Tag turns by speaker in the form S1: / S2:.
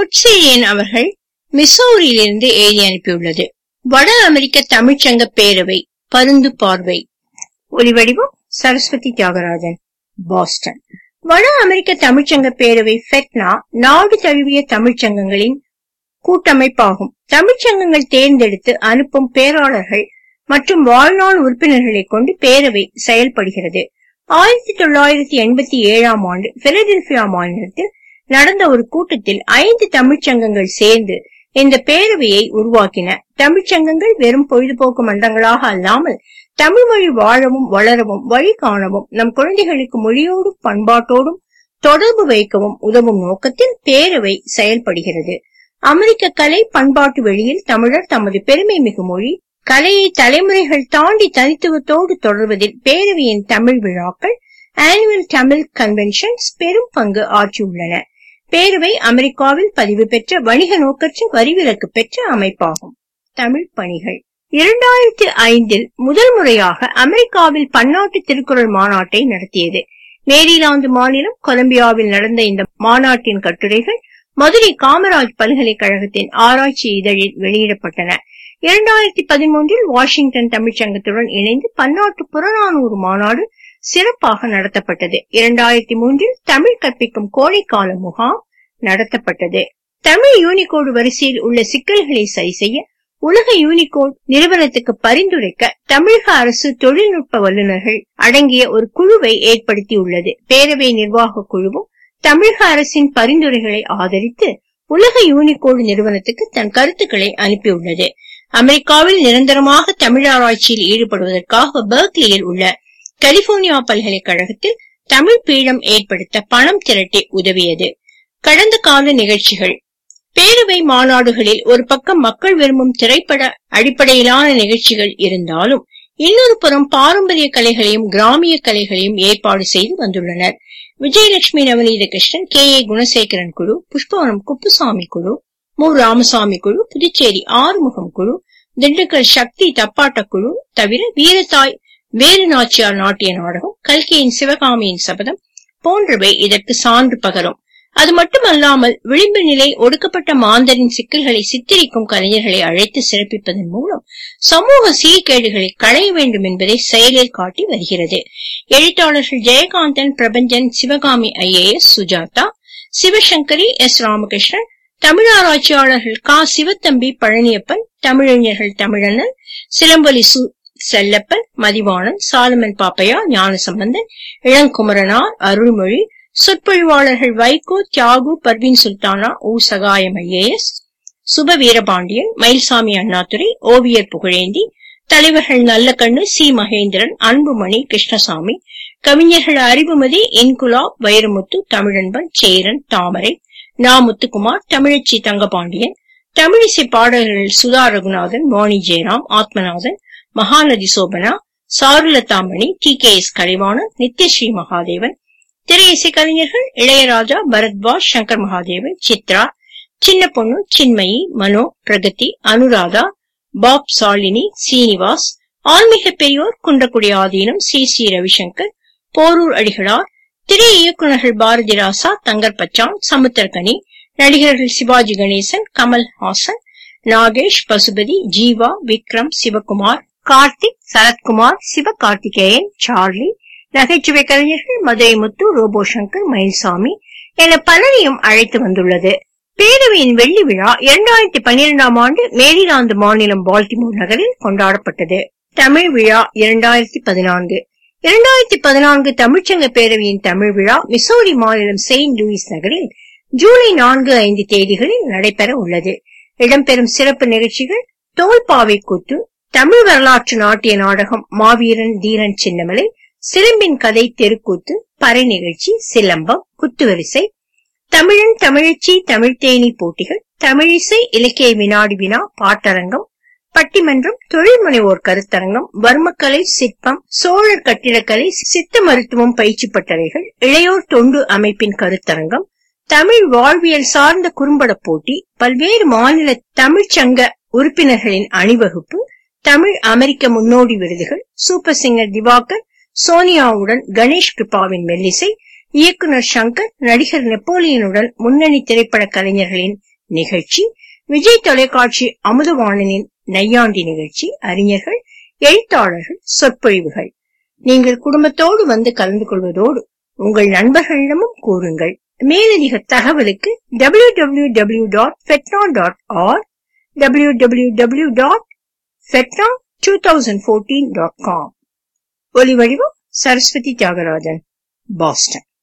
S1: பொற்செழியன் அவர்கள் மிசோரியிலிருந்து எழுதி அனுப்பியுள்ளது வட அமெரிக்க தமிழ்ச்சங்க பேரவை பருந்து பார்வை ஒலிவடிவம் சரஸ்வதி தியாகராஜன் பாஸ்டன் வட அமெரிக்க தமிழ்ச்சங்க பேரவை ஃபெட்னா நாடு தழுவிய தமிழ்ச்சங்கங்களின் கூட்டமைப்பாகும் தமிழ்ச்சங்கங்கள் தேர்ந்தெடுத்து அனுப்பும் பேராளர்கள் மற்றும் வாழ்நாள் உறுப்பினர்களை கொண்டு பேரவை செயல்படுகிறது ஆயிரத்தி தொள்ளாயிரத்தி எண்பத்தி ஏழாம் ஆண்டு பிலடெல்பியா மாநிலத்தில் நடந்த ஒரு கூட்டத்தில் ஐந்து தமிழ்ச்சங்கங்கள் சேர்ந்து இந்த பேரவையை உருவாக்கின தமிழ்ச்சங்கங்கள் வெறும் பொழுதுபோக்கு மன்றங்களாக அல்லாமல் தமிழ் மொழி வாழவும் வளரவும் வழி காணவும் நம் குழந்தைகளுக்கு மொழியோடும் பண்பாட்டோடும் தொடர்பு வைக்கவும் உதவும் நோக்கத்தில் பேரவை செயல்படுகிறது அமெரிக்க கலை பண்பாட்டு வெளியில் தமிழர் தமது பெருமை மிகு மொழி கலையை தலைமுறைகள் தாண்டி தனித்துவத்தோடு தொடர்வதில் பேரவையின் தமிழ் விழாக்கள் ஆனுவல் தமிழ் கன்வென்ஷன்ஸ் பெரும் பங்கு ஆற்றியுள்ளன பேரவை அமெரிக்காவில் பதிவு பெற்ற வணிக நோக்கற்ற வரிவிலக்கு பெற்ற அமைப்பாகும் தமிழ் பணிகள் இரண்டாயிரத்தி ஐந்தில் முதல் முறையாக அமெரிக்காவில் பன்னாட்டு திருக்குறள் மாநாட்டை நடத்தியது மேரிலாந்து மாநிலம் கொலம்பியாவில் நடந்த இந்த மாநாட்டின் கட்டுரைகள் மதுரை காமராஜ் பல்கலைக்கழகத்தின் ஆராய்ச்சி இதழில் வெளியிடப்பட்டன இரண்டாயிரத்தி பதிமூன்றில் வாஷிங்டன் தமிழ்ச்சங்கத்துடன் இணைந்து பன்னாட்டு புறநானூறு மாநாடு சிறப்பாக நடத்தப்பட்டது இரண்டாயிரத்தி மூன்றில் தமிழ் கற்பிக்கும் கோடைக்கால முகாம் நடத்தப்பட்டது தமிழ் யூனிகோடு வரிசையில் உள்ள சிக்கல்களை சரி செய்ய உலக யூனிகோட் நிறுவனத்துக்கு பரிந்துரைக்க தமிழக அரசு தொழில்நுட்ப வல்லுநர்கள் அடங்கிய ஒரு குழுவை ஏற்படுத்தியுள்ளது பேரவை நிர்வாக குழுவும் தமிழக அரசின் பரிந்துரைகளை ஆதரித்து உலக யூனிகோடு நிறுவனத்துக்கு தன் கருத்துக்களை அனுப்பியுள்ளது அமெரிக்காவில் நிரந்தரமாக தமிழ் ஆராய்ச்சியில் ஈடுபடுவதற்காக பெர்க்லியில் உள்ள கலிபோர்னியா பல்கலைக்கழகத்தில் தமிழ் பீடம் ஏற்படுத்த பணம் திரட்டி உதவியது கடந்த கால நிகழ்ச்சிகள் பேரவை மாநாடுகளில் ஒரு பக்கம் மக்கள் விரும்பும் திரைப்பட அடிப்படையிலான நிகழ்ச்சிகள் இருந்தாலும் இன்னொரு புறம் பாரம்பரிய கலைகளையும் கிராமிய கலைகளையும் ஏற்பாடு செய்து வந்துள்ளனர் விஜயலட்சுமி நவநீத கிருஷ்ணன் கே ஏ குணசேகரன் குழு புஷ்பவனம் குப்புசாமி குழு மு ராமசாமி குழு புதுச்சேரி ஆறுமுகம் குழு திண்டுக்கல் சக்தி தப்பாட்ட குழு தவிர வீரத்தாய் வேறு நாச்சியார் நாட்டிய நாடகம் கல்கியின் சிவகாமியின் சபதம் போன்றவை இதற்கு சான்று பகரும் அது மட்டுமல்லாமல் விளிம்பு நிலை ஒடுக்கப்பட்ட மாந்தரின் சிக்கல்களை சித்தரிக்கும் கலைஞர்களை அழைத்து சிறப்பிப்பதன் மூலம் சமூக சீர்கேடுகளை களைய வேண்டும் என்பதை செயலில் காட்டி வருகிறது எழுத்தாளர்கள் ஜெயகாந்தன் பிரபஞ்சன் சிவகாமி ஐஏஎஸ் சுஜாதா சிவசங்கரி எஸ் ராமகிருஷ்ணன் தமிழ் ஆராய்ச்சியாளர்கள் கா சிவத்தம்பி பழனியப்பன் தமிழறிஞர்கள் தமிழண்ணன் சிலம்பொலி சு செல்லப்பன் மதிவாணன் சாலமன் பாப்பையா ஞானசம்பந்தன் இளங்குமரனார் அருள்மொழி சொற்பொழிவாளர்கள் வைகோ தியாகு பர்வீன் சுல்தானா ஊ சகாயம் ஐஏஎஸ் சுப வீரபாண்டியன் மயில்சாமி அண்ணாதுரை ஓவியர் புகழேந்தி தலைவர்கள் நல்லக்கண்ணு சி மகேந்திரன் அன்புமணி கிருஷ்ணசாமி கவிஞர்கள் அறிவுமதி இன்குலாப் வைரமுத்து தமிழன்பன் சேரன் தாமரை நா முத்துக்குமார் தமிழச்சி தங்கபாண்டியன் தமிழிசை பாடல்கள் Sudha Ragunathan Vani Jayaram Athmanathan Mahanadhi Shobana Charulatha Mani T K S Kalaivanan Nithyasree Mahadevan திரையிசை கலைஞர்கள் இளையராஜா பரத்வாஜ் சங்கர் மகாதேவன் சித்ரா சின்ன பொண்ணு சின்மயி மனோ பிரகதி அனுராதா பாப் சாலினி சீனிவாஸ் ஆன்மீக பெரியோர் குன்றக்குடி ஆதீனம் சி சி ரவிசங்கர் போரூர் அடிகளார் திரை இயக்குநர்கள் பாரதி ராசா தங்கர் பச்சான் சமுத்திரகனி நடிகர்கள் சிவாஜி கணேசன் கமல் ஹாசன் நாகேஷ் பசுபதி ஜீவா விக்ரம் சிவகுமார் கார்த்திக் சரத்குமார் சிவகார்த்திகேயன் சார்லி நகைச்சுவை கலைஞர்கள் மதுரை முத்து ரோபோ சங்கர் மயில்சாமி என பலரையும் அழைத்து வந்துள்ளது பேரவையின் வெள்ளி விழா இரண்டாயிரத்தி பன்னிரெண்டாம் ஆண்டு மேரிலாந்து மாநிலம் பால்டிமோர் நகரில் கொண்டாடப்பட்டது தமிழ் விழா இரண்டாயிரத்தி பதினான்கு இரண்டாயிரத்தி பதினான்கு தமிழ்ச்சங்க பேரவையின் தமிழ் விழா மிசோரி மாநிலம் செயின்ட் லூயிஸ் நகரில் ஜூலை நான்கு ஐந்து தேதிகளில் நடைபெற உள்ளது இடம்பெறும் சிறப்பு நிகழ்ச்சிகள் தோல்பாவை கூத்து தமிழ் வரலாற்று நாட்டிய நாடகம் மாவீரன் தீரன் சின்னமலை சிலம்பின் கதை தெருக்கூத்து பறை நிகழ்ச்சி சிலம்பம் குத்துவரிசை தமிழன் தமிழச்சி தமிழ்த்தேனி போட்டிகள் தமிழிசை இலக்கிய வினாடி வினா பாட்டரங்கம் பட்டிமன்றம் தொழில் முனைவோர் கருத்தரங்கம் வர்மக்கலை சிற்பம் சோழர் கட்டிடக்கலை சித்த மருத்துவம் பயிற்சி பட்டறைகள் இளையோர் தொண்டு அமைப்பின் கருத்தரங்கம் தமிழ் வாழ்வியல் சார்ந்த குறும்பட போட்டி பல்வேறு மாநில தமிழ்ச்சங்க உறுப்பினர்களின் அணிவகுப்பு தமிழ் அமெரிக்க முன்னோடி விருதுகள் சூப்பர் சிங்கர் திவாகர் சோனியாவுடன் கணேஷ் கிருபாவின் மெல்லிசை இயக்குனர் சங்கர் நடிகர் நெப்போலியனுடன் முன்னணி திரைப்பட கலைஞர்களின் நிகழ்ச்சி விஜய் தொலைக்காட்சி அமுதவாணனின் நையாண்டி நிகழ்ச்சி அறிஞர்கள் எழுத்தாளர்கள் சொற்பொழிவுகள் நீங்கள் குடும்பத்தோடு வந்து கலந்து கொள்வதோடு உங்கள் நண்பர்களிடமும் கூறுங்கள் மேலதிக தகவலுக்கு W W W dot FeTNA dot org W W W dot FeTNA two thousand fourteen dot com ஒலிவடிவம் சரஸ்வதி தியாகராஜன் பாஸ்டன்